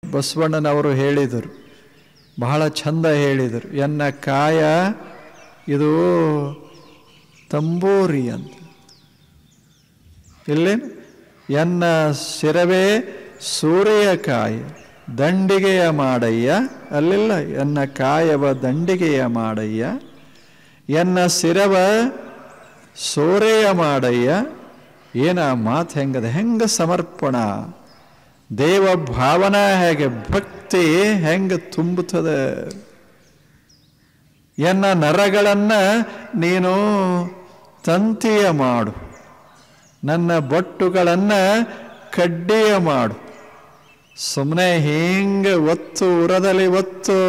ಬಸವಣ್ಣನವರು ಹೇಳಿದರು ಬಹಳ ಚಂದ ಹೇಳಿದರು ಎನ್ನ ಕಾಯ ಇದು ತಂಬೂರಿ ಅಂತ ಇಲ್ಲೇನು ಎನ್ನ ಶಿರವೇ ಸೂರ್ಯಕಾಯ ದಂಡಿಗೆಯ ಮಾಡಯ್ಯ ಅಲ್ಲಿಲ್ಲ ಎನ್ನ ಕಾಯವ ದಂಡಿಗೆಯ ಮಾಡಯ್ಯ ಎನ್ನ ಶಿರವ ಸೋರೆಯ ಮಾಡಯ್ಯ ಏನ ಮಾತು ಹೆಂಗದ ಹೆಂಗ ಸಮರ್ಪಣ ದೇವ ಭಾವನಾ ಹೇಗೆ ಭಕ್ತಿ ಹೆಂಗ ತುಂಬುತ್ತದೆ ಎನ್ನ ನರಗಳನ್ನ ನೀನು ತಂತಿಯ ಮಾಡು ನನ್ನ ಬೊಟ್ಟುಗಳನ್ನ ಕಡ್ಡಿಯ ಮಾಡು ಸುಮ್ಮನೆ ಹಿಂಗೆ ಒತ್ತು ಉರದಲ್ಲಿ ಒತ್ತು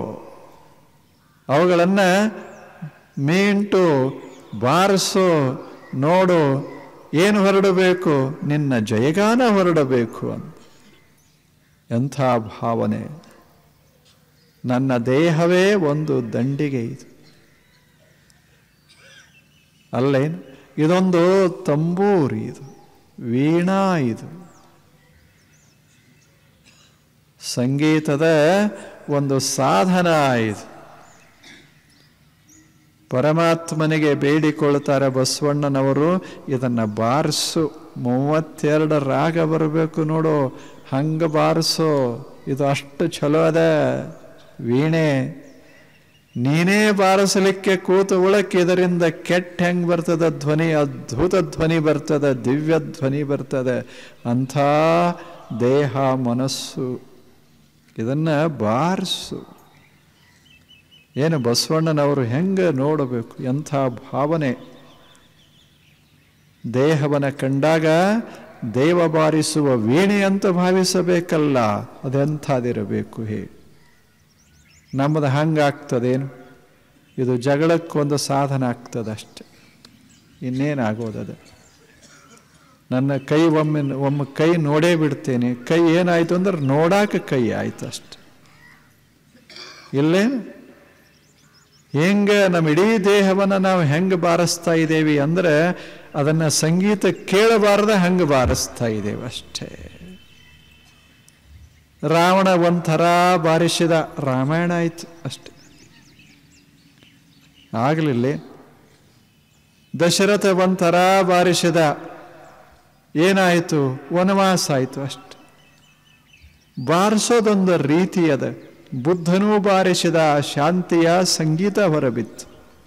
ಅವುಗಳನ್ನ ಮೀಂಟು ಬಾರಿಸು ನೋಡು ಏನು ಹೊರಡಬೇಕು ನಿನ್ನ ಜಯಗಾನ ಹೊರಡಬೇಕು ಅಂತ ಎಂಥ ಭಾವನೆ ನನ್ನ ದೇಹವೇ ಒಂದು ದಂಡಿಗೆ ಇದು ಅಲ್ಲೇನು ಇದೊಂದು ತಂಬೂರಿ ಇದು ವೀಣಾ ಇದು ಸಂಗೀತದ ಒಂದು ಸಾಧನ ಇದು ಪರಮಾತ್ಮನಿಗೆ ಬೇಡಿಕೊಳ್ತಾರೆ ಬಸವಣ್ಣನವರು ಇದನ್ನು ಬಾರಿಸು ಮೂವತ್ತೆರಡು ರಾಗ ಬರಬೇಕು ನೋಡು ಹಂಗೆ ಬಾರಿಸು ಇದು ಅಷ್ಟು ಚಲೋ ಅದ ವೀಣೆ ನೀನೇ ಬಾರಿಸಲಿಕ್ಕೆ ಕೂತು ಉಳಕ್ಕೆ ಇದರಿಂದ ಕೆಟ್ಟ ಹೆಂಗೆ ಬರ್ತದ ಧ್ವನಿ ಅದ್ಭುತ ಧ್ವನಿ ಬರ್ತದೆ ದಿವ್ಯ ಧ್ವನಿ ಬರ್ತದೆ ಅಂಥ ದೇಹ ಮನಸ್ಸು ಇದನ್ನು ಬಾರಿಸು ಏನು ಬಸವಣ್ಣನವರು ಹೆಂಗೆ ನೋಡಬೇಕು ಎಂಥ ಭಾವನೆ ದೇಹವನ್ನು ಕಂಡಾಗ ದೇವ ಬಾರಿಸುವ ವೀಣೆ ಅಂತ ಭಾವಿಸಬೇಕಲ್ಲ ಅದೆಂಥದಿರಬೇಕು ಹೇ ನಮ್ಮದು ಹಂಗಾಗ್ತದೇನು ಇದು ಜಗಳಕ್ಕೊಂದು ಸಾಧನ ಆಗ್ತದೆ ಅಷ್ಟೆ ಇನ್ನೇನಾಗೋದದು ನನ್ನ ಕೈ ಒಮ್ಮೆ ಒಮ್ಮೆ ಕೈ ನೋಡೇ ಬಿಡ್ತೇನೆ ಕೈ ಏನಾಯಿತು ಅಂದ್ರೆ ನೋಡಾಕ ಕೈ ಆಯ್ತು ಅಷ್ಟೆ ಇಲ್ಲೇನು ಹೆಂಗೆ ನಮ್ಮ ಇಡೀ ದೇಹವನ್ನು ನಾವು ಹೆಂಗೆ ಬಾರಿಸ್ತಾ ಇದ್ದೇವೆ ಅಂದರೆ ಅದನ್ನು ಸಂಗೀತ ಕೇಳಬಾರ್ದ ಹಂಗೆ ಬಾರಿಸ್ತಾ ಇದ್ದೇವೆ ಅಷ್ಟೇ ರಾವಣ ಒಂಥರ ಬಾರಿಸಿದ ರಾಮಾಯಣ ಆಯ್ತು ಅಷ್ಟೆ ಆಗಲಿಲ್ಲ ದಶರಥ ಒಂಥರ ಬಾರಿಸಿದ ಏನಾಯಿತು ವನವಾಸ ಆಯಿತು ಅಷ್ಟೆ ಬಾರಿಸೋದೊಂದು ರೀತಿ ಅದ ಬುದ್ಧನೂ ಬಾರಿಸಿದ ಶಾಂತಿಯ ಸಂಗೀತ ಹೊರಬಿತ್ತು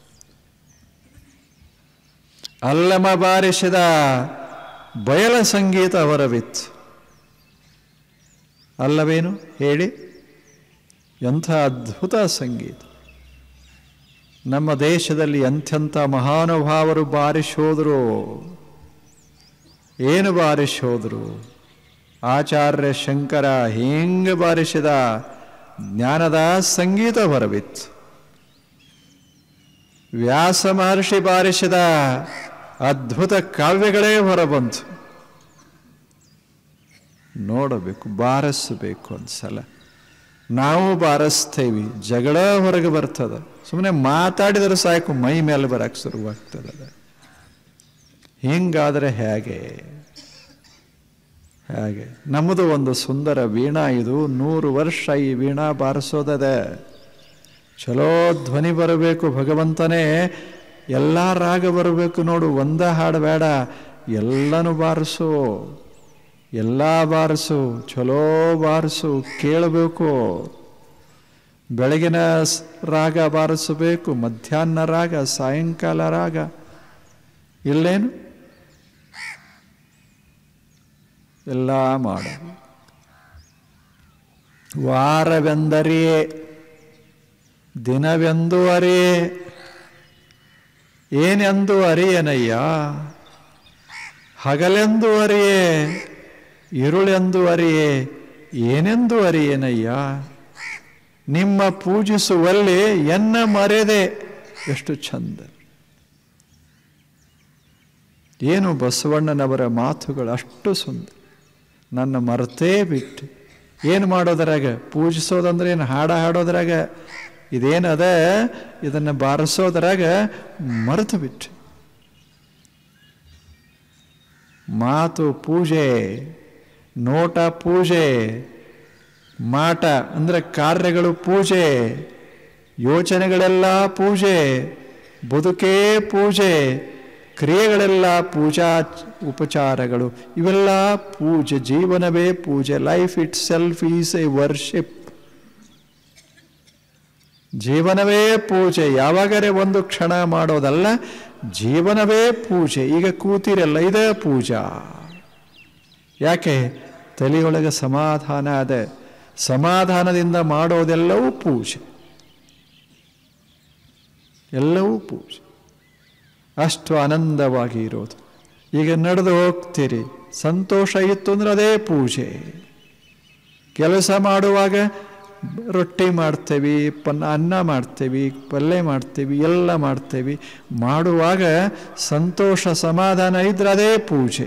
ಅಲ್ಲಮ ಬಾರಿಸಿದ ಬಯಲ ಸಂಗೀತ ಹೊರಬಿತ್ತು ಅಲ್ಲವೇನು ಹೇಳಿ ಎಂಥ ಅದ್ಭುತ ಸಂಗೀತ ನಮ್ಮ ದೇಶದಲ್ಲಿ ಎಂಥೆಂಥ ಮಹಾನುಭಾವರು ಬಾರಿಸೋದ್ರು ಏನು ಬಾರಿಸೋದ್ರು ಆಚಾರ್ಯ ಶಂಕರ ಹೆಂಗೆ ಬಾರಿಸಿದ ಜ್ಞಾನದ ಸಂಗೀತ ಹೊರಬಿತ್ತು ವ್ಯಾಸ ಮಹರ್ಷಿ ಬಾರಿಸಿದ ಅದ್ಭುತ ಕಾವ್ಯಗಳೇ ಹೊರಬಂತು ನೋಡಬೇಕು ಬಾರಿಸಬೇಕು ಒಂದ್ಸಲ ನಾವು ಬಾರಿಸ್ತೇವಿ ಜಗಳ ಹೊರಗೆ ಬರ್ತದ ಸುಮ್ಮನೆ ಮಾತಾಡಿದರೆ ಸಾಕು ಮೈ ಮೇಲೆ ಬರಕ್ಕೆ ಶುರುವಾಗ್ತದೆ ಹಿಂಗಾದರೆ ಹೇಗೆ ಹಾಗೆ ನಮ್ಮದು ಒಂದು ಸುಂದರ ವೀಣಾ ಇದು ನೂರು ವರ್ಷ ಈ ವೀಣಾ ಬಾರಿಸೋದದೆ ಚಲೋ ಧ್ವನಿ ಬರಬೇಕು ಭಗವಂತನೇ ಎಲ್ಲ ರಾಗ ಬರಬೇಕು ನೋಡು ಒಂದ ಹಾಡು ಬೇಡ ಎಲ್ಲನೂ ಬಾರಿಸು ಎಲ್ಲ ಬಾರಿಸು ಚಲೋ ಬಾರಿಸು ಕೇಳಬೇಕು ಬೆಳಗಿನ ರಾಗ ಬಾರಿಸಬೇಕು ಮಧ್ಯಾಹ್ನ ರಾಗ ಸಾಯಂಕಾಲ ರಾಗ ಇಲ್ಲೇನು ಎಲ್ಲ ಮಾಡ ವಾರವೆಂದರಿಯೇ ದಿನವೆಂದು ಅರಿಯೇ ಏನೆಂದು ಅರಿಯನಯ್ಯ ಹಗಲೆಂದು ಅರಿಯೇ ಇರುಳೆಂದು ಅರಿಯೇ ಏನೆಂದು ಅರಿಯೇನಯ್ಯ ನಿಮ್ಮ ಪೂಜಿಸುವಲ್ಲಿ ಎನ್ನ ಮರೆದೆ ಎಷ್ಟು ಚಂದ ಏನು ಬಸವಣ್ಣನವರ ಮಾತುಗಳು ಅಷ್ಟು ಸುಂದರ ನನ್ನ ಮರ್ತೇ ಬಿಟ್ಟು ಏನು ಮಾಡೋದ್ರಾಗ ಪೂಜಿಸೋದಂದ್ರೆ ಏನು ಹಾಡ ಹಾಡೋದ್ರಾಗ ಇದೇನದ ಇದನ್ನು ಬಾರಿಸೋದ್ರಾಗ ಮರೆತು ಬಿಟ್ಟು ಮಾತು ಪೂಜೆ ನೋಟ ಪೂಜೆ ಮಾಟ ಅಂದರೆ ಕಾರ್ಯಗಳು ಪೂಜೆ ಯೋಚನೆಗಳೆಲ್ಲ ಪೂಜೆ ಬದುಕೇ ಪೂಜೆ ಕ್ರಿಯೆಗಳೆಲ್ಲ ಪೂಜಾ ಉಪಚಾರಗಳು ಇವೆಲ್ಲ ಪೂಜೆ ಜೀವನವೇ ಪೂಜೆ life itself is a worship ಜೀವನವೇ ಪೂಜೆ ಯಾವಾಗರೆ ಒಂದು ಕ್ಷಣ ಮಾಡೋದಲ್ಲ ಜೀವನವೇ ಪೂಜೆ ಈಗ ಕೂತಿರಲ್ಲ ಇದೇ ಪೂಜಾ ಯಾಕೆ ತಲೆಯೊಳಗೆ ಸಮಾಧಾನ ಅದೆ ಸಮಾಧಾನದಿಂದ ಮಾಡೋದೆಲ್ಲವೂ ಪೂಜೆ ಎಲ್ಲವೂ ಪೂಜೆ ಅಷ್ಟು ಆನಂದವಾಗಿ ಇರೋದು ಈಗ ನಡೆದು ಹೋಗ್ತೀರಿ ಸಂತೋಷ ಇತ್ತು ಅಂದ್ರೆ ಅದೇ ಪೂಜೆ ಕೆಲಸ ಮಾಡುವಾಗ ರೊಟ್ಟಿ ಮಾಡ್ತೇವೆ ಪನ್ನ ಅನ್ನ ಮಾಡ್ತೇವೆ ಪಲ್ಯ ಮಾಡ್ತೇವೆ ಎಲ್ಲ ಮಾಡ್ತೇವೆ ಮಾಡುವಾಗ ಸಂತೋಷ ಸಮಾಧಾನ ಇದ್ರೆ ಅದೇ ಪೂಜೆ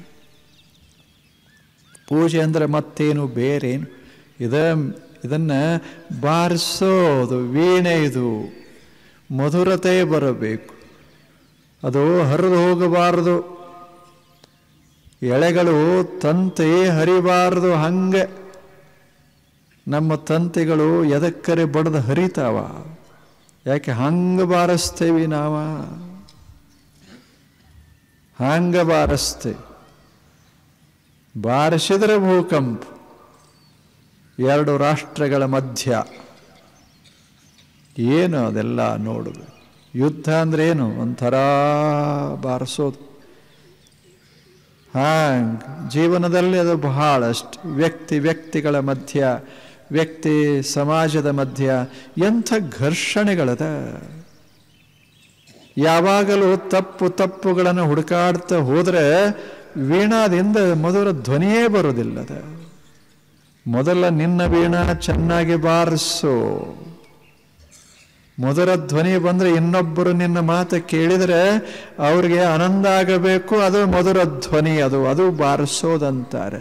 ಪೂಜೆ ಅಂದರೆ ಮತ್ತೇನು ಬೇರೇನು ಇದ ಇದನ್ನು ಬಾರಿಸೋದು ವೀಣೆ ಇದು ಮಧುರತೆ ಬರಬೇಕು ಅದು ಹರಿದು ಹೋಗಬಾರದು ಎಳೆಗಳು ತಂತಿ ಹರಿಬಾರದು ಹಂಗೆ ನಮ್ಮ ತಂತಿಗಳು ಎದಕ್ಕರೆ ಬಡ್ದು ಹರಿತಾವ ಯಾಕೆ ಹಂಗೆ ಬಾರಿಸ್ತೇವಿ ನಾವ ಹಂಗೆ ಬಾರಿಸ್ತೇವೆ ಬಾರಿಸಿದರೆ ಭೂಕಂಪ ಎರಡು ರಾಷ್ಟ್ರಗಳ ಮಧ್ಯ ಏನು ಅದೆಲ್ಲ ನೋಡಬೇಕು ಯುದ್ಧ ಅಂದ್ರೆ ಏನು ಒಂಥರ ಬಾರಿಸೋದು ಹಾಂಗ್ ಜೀವನದಲ್ಲಿ ಅದು ಬಹಳಷ್ಟು ವ್ಯಕ್ತಿ ವ್ಯಕ್ತಿಗಳ ಮಧ್ಯ ವ್ಯಕ್ತಿ ಸಮಾಜದ ಮಧ್ಯ ಎಂಥ ಘರ್ಷಣೆಗಳದ ಯಾವಾಗಲೂ ತಪ್ಪು ತಪ್ಪುಗಳನ್ನು ಹುಡುಕಾಡ್ತಾ ಹೋದರೆ ವೀಣಾದಿಂದ ಮಧುರ ಧ್ವನಿಯೇ ಬರುವುದಿಲ್ಲದ ಮೊದಲ ನಿನ್ನ ವೀಣಾ ಚೆನ್ನಾಗಿ ಬಾರಿಸು ಮಧುರ ಧ್ವನಿ ಬಂದರೆ ಇನ್ನೊಬ್ಬರು ನಿನ್ನ ಮಾತು ಕೇಳಿದರೆ ಅವ್ರಿಗೆ ಆನಂದ ಆಗಬೇಕು ಅದು ಮಧುರ ಧ್ವನಿ ಅದು ಅದು ಬಾರಿಸೋದಂತಾರೆ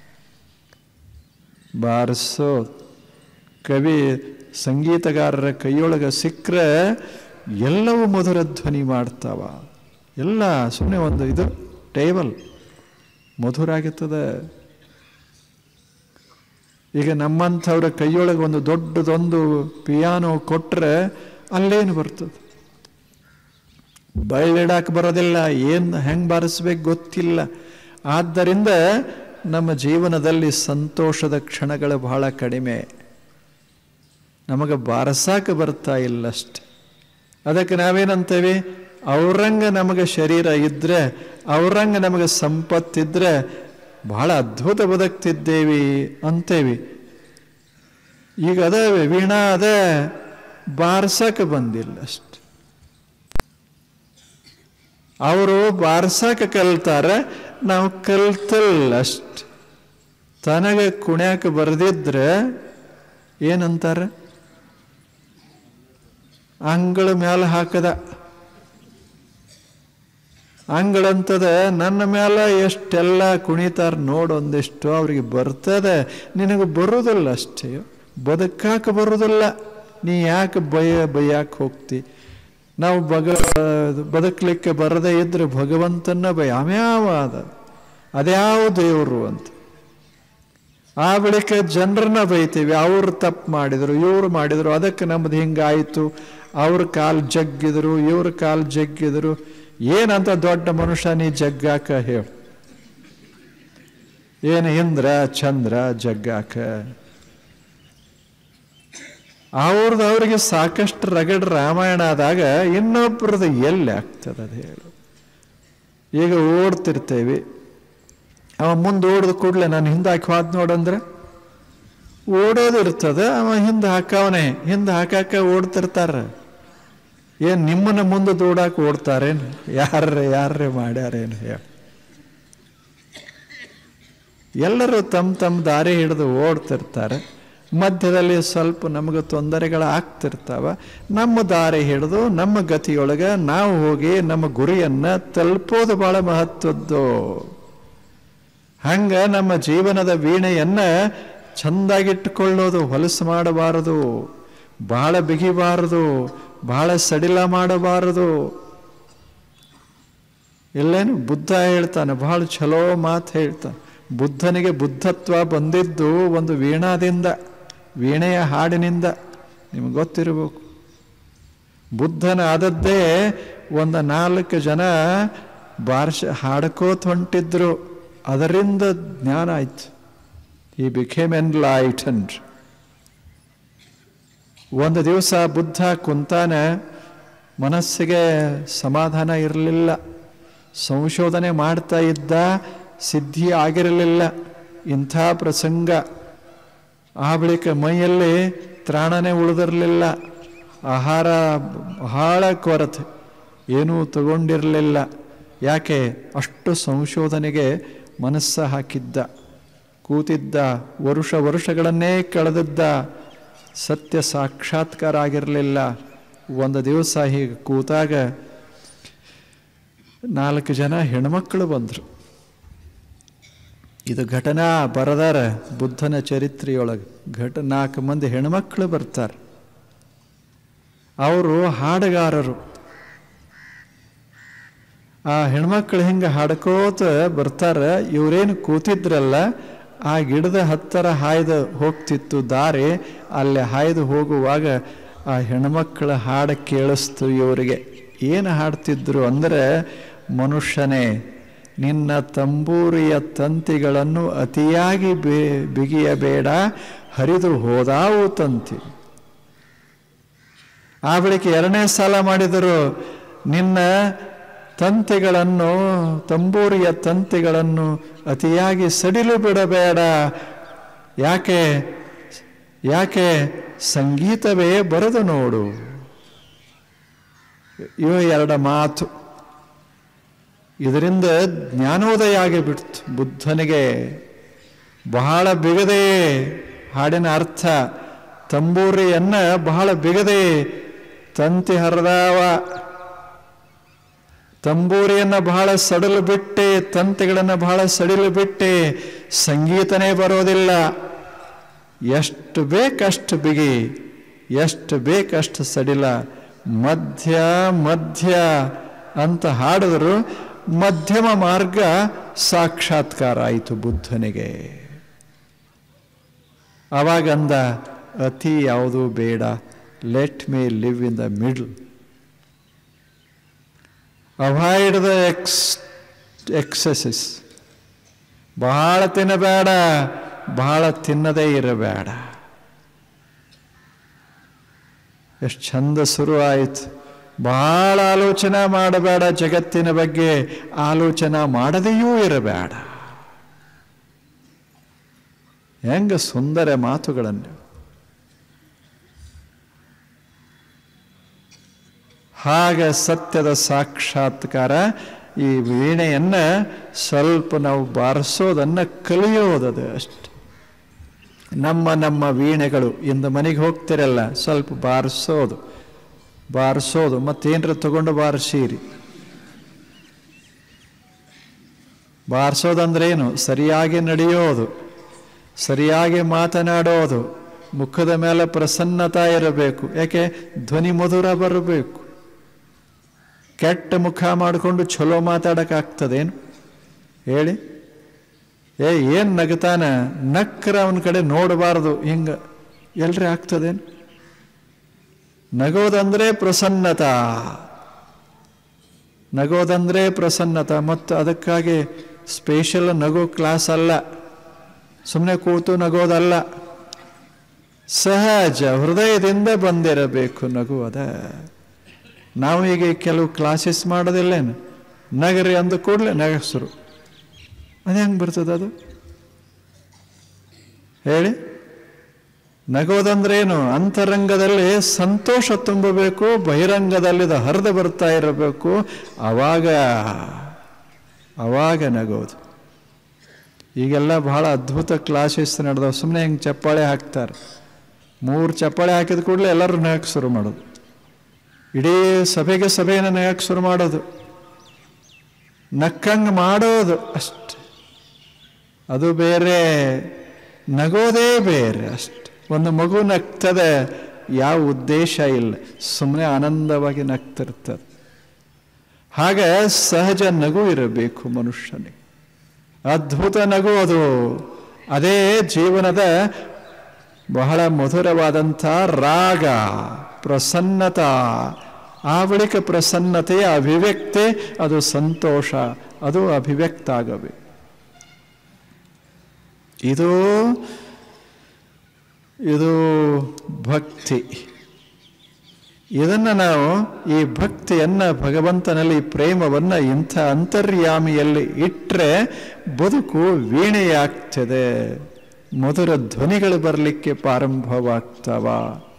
ಬಾರಿಸೋದು ಕವಿ ಸಂಗೀತಗಾರರ ಕೈಯೊಳಗೆ ಸಿಕ್ಕರೆ ಎಲ್ಲವೂ ಮಧುರ ಧ್ವನಿ ಮಾಡ್ತಾವ ಎಲ್ಲ ಸುಮ್ಮನೆ ಒಂದು ಇದು ಟೇಬಲ್ ಮಧುರ ಆಗಿರ್ತದೆ ಈಗ ನಮ್ಮಂಥವ್ರ ಕೈಯೊಳಗೆ ಒಂದು ದೊಡ್ಡದೊಂದು ಪಿಯಾನೋ ಕೊಟ್ಟರೆ ಅಲ್ಲೇನು ಬರ್ತದೆ ಬಯಲಿಡಕ್ಕೆ ಬರೋದಿಲ್ಲ ಏನು ಹೆಂಗೆ ಬಾರಿಸ್ಬೇಕು ಗೊತ್ತಿಲ್ಲ ಆದ್ದರಿಂದ ನಮ್ಮ ಜೀವನದಲ್ಲಿ ಸಂತೋಷದ ಕ್ಷಣಗಳು ಬಹಳ ಕಡಿಮೆ ನಮಗೆ ಬಾರಸಾಕ ಬರ್ತಾ ಇಲ್ಲ ಅಷ್ಟೆ ಅದಕ್ಕೆ ನಾವೇನಂತೇವೆ ಅವ್ರಂಗ ನಮಗೆ ಶರೀರ ಇದ್ದರೆ ಅವ್ರಂಗ ನಮಗೆ ಸಂಪತ್ತಿದ್ರೆ ಬಹಳ ಅದ್ಭುತ ಬದುಕ್ತಿದ್ದೇವಿ ಅಂತೇವಿ ಈಗ ಅದಾವೆ ವೀಣಾ ಅದ ಬಾರ್ಸಕ್ಕೆ ಬಂದಿಲ್ಲ ಅಷ್ಟು ಅವರು ಬಾರ್ಸಕ್ಕೆ ಕಲ್ತಾರೆ ನಾವು ಕಲ್ತಿಲ್ಲ ಅಷ್ಟು ತನಗೆ ಕುಣ್ಯಾಕ ಬರೆದಿದ್ರೆ ಏನಂತಾರೆ ಅಂಗಳ ಮ್ಯಾಲ ಹಾಕದ ಅಂಗಳಂತದ ನನ್ನ ಮೇಲೆ ಎಷ್ಟೆಲ್ಲ ಕುಣಿತಾರ ನೋಡೊಂದಿಷ್ಟು ಅವ್ರಿಗೆ ಬರ್ತದೆ ನಿನಗೆ ಬರೋದಿಲ್ಲ ಅಷ್ಟೇ ಬದುಕಾಕ ಬರೋದಿಲ್ಲ ನೀ ಯಾಕೆ ಬಯ ಬೈಯಾಕೆ ಹೋಗ್ತಿ ನಾವು ಬಗ ಬದುಕಲಿಕ್ಕೆ ಬರದೇ ಇದ್ರೆ ಭಗವಂತನ ಬಯ ಅಮ್ಯಾವ ಅದ ಅದ್ಯಾವ ದೇವರು ಅಂತ ಆ ಬಳಿಕ ಜನರನ್ನ ಬೈತೀವಿ ಅವ್ರು ತಪ್ಪು ಮಾಡಿದ್ರು ಇವ್ರು ಮಾಡಿದ್ರು ಅದಕ್ಕೆ ನಮ್ದು ಹಿಂಗಾಯಿತು ಅವ್ರ ಕಾಲು ಜಗ್ಗಿದ್ರು ಇವ್ರ ಕಾಲು ಜಗ್ಗಿದ್ರು ಏನಂತ ದೊಡ್ಡ ಮನುಷ್ಯ ನೀ ಜಗ್ಗಾಕ ಹೇಳು ಏನು ಇಂದ್ರ ಚಂದ್ರ ಜಗ್ಗಾಕ ಅವ್ರದ್ದು ಅವ್ರಿಗೆ ಸಾಕಷ್ಟು ರಗಡ್ ರಾಮಾಯಣ ಆದಾಗ ಇನ್ನೊಬ್ರದ್ದು ಎಲ್ಲಿ ಆಗ್ತದೆ ಅದು ಹೇಳು ಈಗ ಓಡ್ತಿರ್ತೇವೆ ಅವ ಮುಂದೆ ಓಡಿದ ಕೂಡಲೇ ನಾನು ಹಿಂದೆ ಹಾಕಿ ಹೋದ್ ನೋಡಂದ್ರೆ ಓಡೋದಿರ್ತದೆ ಅವ ಹಿಂದೆ ಹಾಕವನೇ ಹಿಂದೆ ಹಾಕಾಕ ಓಡ್ತಿರ್ತಾರ ಏನು ನಿಮ್ಮನ್ನ ಮುಂದೆ ದೂಡಾಕ ಓಡ್ತಾರೇನು ಯಾರೇ ಯಾರೇ ಮಾಡ್ಯಾರೇನು ಹೇಳಿ ಎಲ್ಲರೂ ತಮ್ಮ ತಮ್ಮ ದಾರಿ ಹಿಡಿದು ಓಡ್ತಿರ್ತಾರೆ ಮಧ್ಯದಲ್ಲಿ ಸ್ವಲ್ಪ ನಮಗೆ ತೊಂದರೆಗಳು ಆಗ್ತಿರ್ತಾವ ನಮ್ಮ ದಾರಿ ಹಿಡಿದು ನಮ್ಮ ಗತಿಯೊಳಗೆ ನಾವು ಹೋಗಿ ನಮ್ಮ ಗುರಿಯನ್ನ ತಲುಪೋದು ಬಹಳ ಮಹತ್ವದ್ದು ಹಂಗ ನಮ್ಮ ಜೀವನದ ವೀಣೆಯನ್ನ ಚಂದಾಗಿಟ್ಟುಕೊಳ್ಳೋದು ಹೊಲಸು ಮಾಡಬಾರದು ಬಹಳ ಬಿಗಿಬಾರದು ಬಹಳ ಸಡಿಲ ಮಾಡಬಾರದು ಇಲ್ಲೇನು ಬುದ್ಧ ಹೇಳ್ತಾನೆ ಬಹಳ ಚಲೋ ಮಾತು ಹೇಳ್ತಾನೆ ಬುದ್ಧನಿಗೆ ಬುದ್ಧತ್ವ ಬಂದಿದ್ದು ಒಂದು ವೀಣಾದಿಂದ ವೀಣೆಯ ಹಾಡಿನಿಂದ ನಿಮಗೆ ಗೊತ್ತಿರಬೇಕು ಬುದ್ಧನ ಆದದ್ದೇ ಒಂದು ನಾಲ್ಕು ಜನ ಬಾರ್ಷ ಹಾಡ್ಕೋತ ಹೊಂಟಿದ್ರು ಅದರಿಂದ ಜ್ಞಾನ ಆಯ್ತು ಈ ಬಿಖೇಮ್ ಎನ್ಲೈಟನ್ಡ್ ಒಂದು ದಿವಸ ಬುದ್ಧ ಕುಂತಾನ ಮನಸ್ಸಿಗೆ ಸಮಾಧಾನ ಇರಲಿಲ್ಲ ಸಂಶೋಧನೆ ಮಾಡ್ತಾ ಇದ್ದ ಸಿದ್ಧಿ ಆಗಿರಲಿಲ್ಲ ಇಂಥ ಪ್ರಸಂಗ ಆ ಬಳಿಕ ಮೈಯಲ್ಲಿ ತ್ರಾಣನೇ ಉಳಿದಿರಲಿಲ್ಲ ಆಹಾರ ಬಹಳ ಕೊರತೆ ಏನೂ ತಗೊಂಡಿರಲಿಲ್ಲ ಯಾಕೆ ಅಷ್ಟು ಸಂಶೋಧನೆಗೆ ಮನಸ್ಸ ಹಾಕಿದ್ದ ಕೂತಿದ್ದ ವರುಷ ವರುಷಗಳನ್ನೇ ಕಳೆದಿದ್ದ ಸತ್ಯ ಸಾಕ್ಷಾತ್ಕಾರ ಆಗಿರಲಿಲ್ಲ ಒಂದು ದಿವಸ ಹೀಗೆ ಕೂತಾಗ ನಾಲ್ಕು ಜನ ಹೆಣ್ಮಕ್ಕಳು ಬಂದರು ಇದು ಘಟನಾ ಬರದಾರ ಬುದ್ಧನ ಚರಿತ್ರೆಯೊಳಗೆ ಘಟ ನಾಲ್ಕು ಮಂದಿ ಹೆಣ್ಮಕ್ಕಳು ಬರ್ತಾರೆ ಅವರು ಹಾಡುಗಾರರು ಆ ಹೆಣ್ಮಕ್ಳು ಹಿಂಗೆ ಹಾಡ್ಕೋತ ಬರ್ತಾರೆ ಇವರೇನು ಕೂತಿದ್ರಲ್ಲ ಆ ಗಿಡದ ಹತ್ತರ ಹಾಯ್ದು ಹೋಗ್ತಿತ್ತು ದಾರಿ ಅಲ್ಲಿ ಹಾಯ್ದು ಹೋಗುವಾಗ ಆ ಹೆಣ್ಮಕ್ಳ ಹಾಡು ಕೇಳಿಸ್ತು ಇವರಿಗೆ ಏನು ಹಾಡ್ತಿದ್ರು ಅಂದರೆ ಮನುಷ್ಯನೇ ನಿನ್ನ ತಂಬೂರಿಯ ತಂತಿಗಳನ್ನು ಅತಿಯಾಗಿ ಬೇ ಬಿಗಿಯಬೇಡ ಹರಿದು ಹೋದಾವು ತಂತಿ ಆ ಬಳಿಕ ಎರಡನೇ ಸಾಲ ಮಾಡಿದರು ನಿನ್ನ ತಂತಿಗಳನ್ನು ತಂಬೂರಿಯ ತಂತಿಗಳನ್ನು ಅತಿಯಾಗಿ ಸಡಿಲು ಬಿಡಬೇಡ ಯಾಕೆ ಯಾಕೆ ಸಂಗೀತವೇ ಬರೆದು ನೋಡು ಇವ ಎರಡ ಮಾತು ಇದರಿಂದ ಜ್ಞಾನೋದಯ ಆಗಿಬಿಡ್ತು ಬುದ್ಧನಿಗೆ ಬಹಳ ಬಿಗದೆ ಹಾಡಿನ ಅರ್ಥ ತಂಬೂರಿಯನ್ನ ಬಹಳ ಬಿಗದೆ ತಂತಿ ಹರಿದಾವ ತಂಬೂರಿಯನ್ನು ಬಹಳ ಸಡಲು ಬಿಟ್ಟೆ ತಂತಿಗಳನ್ನು ಬಹಳ ಸಡಿಲು ಬಿಟ್ಟೆ ಸಂಗೀತನೇ ಬರೋದಿಲ್ಲ ಎಷ್ಟು ಬೇಕಷ್ಟು ಬಿಗಿ ಎಷ್ಟು ಬೇಕಷ್ಟು ಸಡಿಲ ಮಧ್ಯ ಮಧ್ಯ ಅಂತ ಹಾಡಿದ್ರು ಮಧ್ಯಮ ಮಾರ್ಗ ಸಾಕ್ಷಾತ್ಕಾರ ಆಯಿತು ಬುದ್ಧನಿಗೆ ಅವಾಗಂದ ಅತಿ ಯಾವುದೂ ಬೇಡ let me live in the middle avoid the ex excesses ಬಹಳ ತಿನ್ನಬೇಡ ಬಹಳ ತಿನ್ನದೇ ಇರಬೇಡ ಎಷ್ಟು ಚಂದ ಶುರು ಆಯಿತು ಬಹಳ ಆಲೋಚನೆ ಮಾಡಬೇಡ ಜಗತ್ತಿನ ಬಗ್ಗೆ ಆಲೋಚನೆ ಮಾಡದೆಯೂ ಇರಬೇಡ ಹೆಂಗ ಸುಂದರ ಮಾತುಗಳನ್ನು ಹಾಗೆ ಸತ್ಯದ ಸಾಕ್ಷಾತ್ಕಾರ ಈ ವೀಣೆಯನ್ನ ಸ್ವಲ್ಪ ನಾವು ಬಾರಿಸೋದನ್ನ ಕಲಿಯೋದದು ಅಷ್ಟು ನಮ್ಮ ನಮ್ಮ ವೀಣೆಗಳು ಇಂದ ಮನೆಗೆ ಹೋಗ್ತಿರಲ್ಲ ಸ್ವಲ್ಪ ಬಾರಿಸೋದು ಬಾರಿಸೋದು ಮತ್ತೇನರ ತಗೊಂಡು ಬಾರಿಸೀರಿ ಬಾರಿಸೋದಂದ್ರೇನು ಸರಿಯಾಗಿ ನಡೆಯೋದು ಸರಿಯಾಗಿ ಮಾತನಾಡೋದು ಮುಖದ ಮೇಲೆ ಪ್ರಸನ್ನತಾ ಇರಬೇಕು ಯಾಕೆ ಧ್ವನಿ ಮಧುರ ಬರಬೇಕು ಕೆಟ್ಟ ಮುಖ ಮಾಡಿಕೊಂಡು ಚಲೋ ಮಾತಾಡೋಕ್ಕಾಗ್ತದೇನು ಹೇಳಿ ಏ ಏನು ನಗತಾನ ನಕ್ಕರ ಅವನ ಕಡೆ ನೋಡಬಾರದು ಹಿಂಗೆ ಎಲ್ರಿ ಆಗ್ತದೇನು ನಗೋದಂದ್ರೆ ಪ್ರಸನ್ನತಾ ನಗೋದಂದ್ರೆ ಪ್ರಸನ್ನತ ಮತ್ತು ಅದಕ್ಕಾಗಿ ಸ್ಪೆಷಲ್ ನಗೋ ಕ್ಲಾಸ್ ಅಲ್ಲ ಸುಮ್ಮನೆ ಕೂತು ನಗೋದಲ್ಲ ಸಹಜ ಹೃದಯದಿಂದ ಬಂದಿರಬೇಕು ನಗು ಅದ ನಾವು ಈಗ ಕೆಲವು ಕ್ಲಾಸಸ್ ಮಾಡೋದಿಲ್ಲೇನು ನಗರಿ ಅಂದ ಕೂಡಲೇ ನಗಸರು ಅದು ಹೆಂಗೆ ಬರ್ತದೆ ಅದು ಹೇಳಿ ನಗೋದಂದ್ರೇನು ಅಂತರಂಗದಲ್ಲಿ ಸಂತೋಷ ತುಂಬಬೇಕು ಬಹಿರಂಗದಲ್ಲಿ ಅದು ಹರಿದು ಬರ್ತಾ ಇರಬೇಕು ಅವಾಗ ಅವಾಗ ನಗೋದು ಈಗೆಲ್ಲ ಬಹಳ ಅದ್ಭುತ ಕ್ಲಾಸಸ್ ನಡೆದವು ಸುಮ್ಮನೆ ಹಿಂಗೆ ಚಪ್ಪಾಳೆ ಹಾಕ್ತಾರೆ ಮೂರು ಚಪ್ಪಾಳೆ ಹಾಕಿದ ಕೂಡಲೇ ಎಲ್ಲರೂ ನಗಕ್ಕೆ ಶುರು ಮಾಡೋದು ಇಡೀ ಸಭೆಗೆ ಸಭೆಯನ್ನು ನಗಕ್ಕೆ ಶುರು ಮಾಡೋದು ನಕ್ಕಂಗೆ ಮಾಡೋದು ಅಷ್ಟೆ ಅದು ಬೇರೆ ನಗೋದೇ ಬೇರೆ ಅಷ್ಟೆ ಒಂದು ಮಗು ನಗ್ತದೆ ಯಾವ ಉದ್ದೇಶ ಇಲ್ಲ ಸುಮ್ಮನೆ ಆನಂದವಾಗಿ ನಗ್ತಿರ್ತದೆ ಹಾಗೆ ಸಹಜ ನಗು ಇರಬೇಕು ಮನುಷ್ಯನಿಗೆ ಅದ್ಭುತ ನಗು ಅದು ಅದೇ ಜೀವನದ ಬಹಳ ಮಧುರವಾದಂಥ ರಾಗ ಪ್ರಸನ್ನತ ಆ ಬಳಿಕ ಪ್ರಸನ್ನತೆಯ ಅಭಿವ್ಯಕ್ತಿ ಅದು ಸಂತೋಷ ಅದು ಅಭಿವ್ಯಕ್ತ ಆಗಬೇಕು ಇದು ಇದು ಭಕ್ತಿ ಇದನ್ನು ನಾವು ಈ ಭಕ್ತಿಯನ್ನು ಭಗವಂತನಲ್ಲಿ ಪ್ರೇಮವನ್ನು ಇಂಥ ಅಂತರ್ಯಾಮಿಯಲ್ಲಿ ಇಟ್ಟರೆ ಬದುಕು ವೀಣೆಯಾಗ್ತದೆ ಮಧುರ ಧ್ವನಿಗಳು ಬರಲಿಕ್ಕೆ ಪ್ರಾರಂಭವಾಗ್ತವ